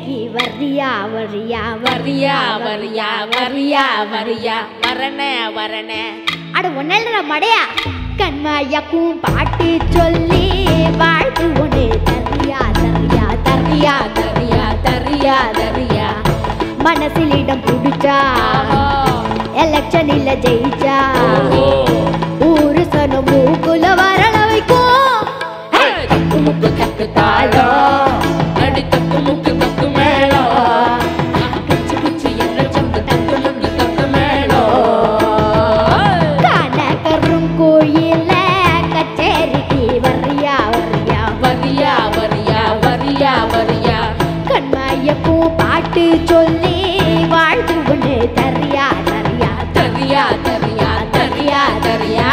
கச்சேரிக்கு வர்றியா வர்றியா வரியா வரியா வரியா வரியா வரனே வரனே அட ஒன்னல்ற மடையா கண்மாயாக்கும் பாட்டு சொல்லி வாழ்த்து ஒன்று தர்றியா தர்றியா தர்றியா தரியா தரியா தரியா மனசில் இடம் பிடிச்சா எலெக்ஷனில் ஜெயிச்சா ஊரு சன மூக்குல வரல வைக்கும் தக்கு முக்கு தக்கு தாளம் அடி தக்கு முக்கு தக்கு மேளம் குச்சி குச்சி என்ற சங்கு தக்கு முக்கு தக்கு மேளம் கனகரும் கோயில கச்சேரிக்கு வர்றியா வர்றியா வரியா வரியா வரியா வரியா கண்மாயக்கும் பாட்டு சொல்லி வாழ்த்து ஒன்று தர்றியா தர்றியா தரியா தரியா தரியா தரியா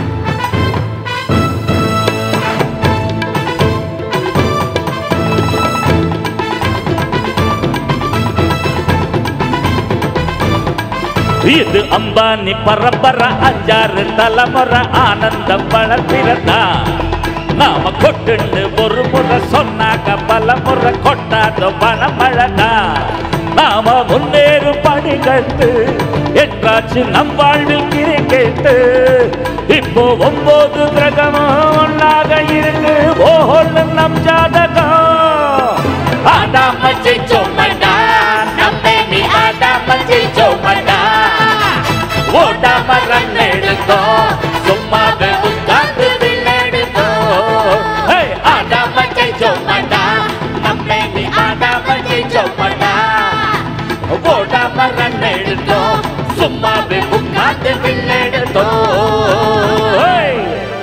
இது அம்பானி பரம்பர அஞ்சாறு தலைமுறை ஆனந்தம் வளர்ப்பிறதா நாம கொட்டுண்டு ஒரு முறை சொன்னாக்க பல முறை கொட்டாத பணமழதா நாம முன்னேறும் படிக்கட்டு என்றாச்சு நம் வாழ்வில் கிரிக்கெட்டு இப்போ ஒன்பது கிரகமும் ஒன்னாக இருக்கு ஓஹோன்னு நம் ஜாதகம் ஆடாம ஜெயிச்சோமடா நம்ம நீ ஆடாம ஜெயிச்சோமடா ஓடாம ரன் எடுத்தோம் சும்மாவே உட்கார்ந்து விளையாடுதோம் ஹேய், ஆடாம ஜெயிச்சோமடா நம்ம நீ ஆடாம ஜெயிச்சோமடா ஓடாம ரன் எடுத்தோம் சும்மாவே உட்கார்ந்து விளையாடுதோம் ஹேய்.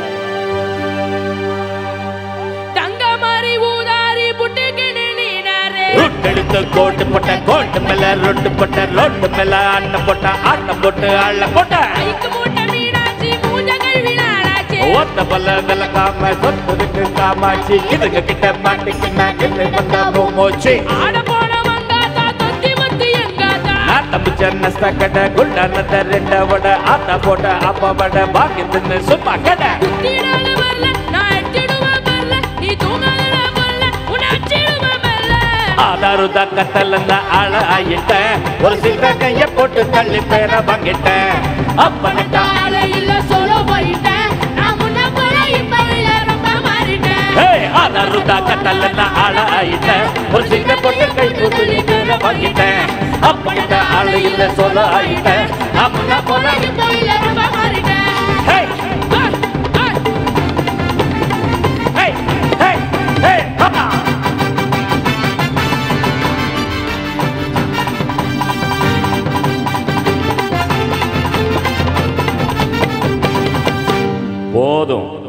தங்க மாதிரி ஊதாரி புட்டுக்கின்னு நீனாரே ரொட்டெடுத்து கோட்டு போட்ட கோட்டு மேல ரொட்டு போட்ட ரொட்டு மேல அண்ணன் போட்ட அண்ணன் போட்டு அள்ள போட்ட ஐக்கு மூட்டை மீனாட்சி மூஞ்சங்கள் வினாளாச்சே ஒத்த பல்ல விளக்காம சொத்து விட்டு காமாச்சி இதுங்க கிட்ட மாட்டிக்கினா கிட்ட வந்தா மூச்சு ஆட போன மங்காத்தா தொத்தி முத்தி எங்காத்தா நான் தப்பிச்ச நஸ்த கடை குண்டானத ரெண்ட வட ஆத்தா போட்ட அப்பா வட பாக்கி தின்னு சும்மா கடை குத்தினால வரல நான் எட்டிடுவேன் வரல நீ தூங்காத வரல உன்னை அச்சிடுவேன் வரல ஆதாருதா கத்தலந்த ஆள ஆயிட்டேன் ஒரு சில்ற கைய போட்டு தள்ளி பேர வாங்கிட்டேன் அப்பனட்டா ஆளே இல்ல சோலோ போயிட்டேன் நான் முன்ன போல இப்ப இல்ல ரொம்ப மாறிட்டேன் ஏய், ஆதாருதா கத்தலந்த ஆள ஆயிட்டேன் ஒரு சில்ற போட்டு கை போட்டு நீ பேர வாங்கிட்டேன் அப்பனட்டா ஆள இல்ல சொல்ல ஆயிட்டேன் அப்பன போல இப்ப இல்ல ரொம்ப மாறிட்டேன் ஹே ஆ, ஆ. ஹே ஹே ஹே ஹப்பா போதும்